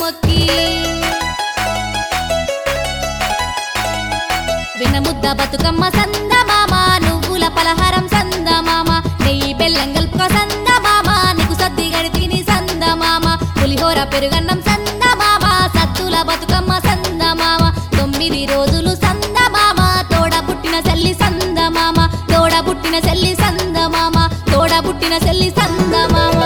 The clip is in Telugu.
మొక్కి వెనముద్ద బతుకమ్మ సంద మామ నువ్వుల పలహారం సంద మామ నెయ్యి బెల్లం గల్పుక సంద మామ నీకు సద్ది గడితిని సంద మామ పులిహోర పెరుగన్నం సంద మామ సత్తుల బతుకమ్మ సంద మామ తొమ్మిది రోజులు సంద మామ తోడ పుట్టిన చెల్లి సంద మామ తోడ పుట్టిన చెల్లి సంద మామ తోడ పుట్టిన చెల్లి సంద మామ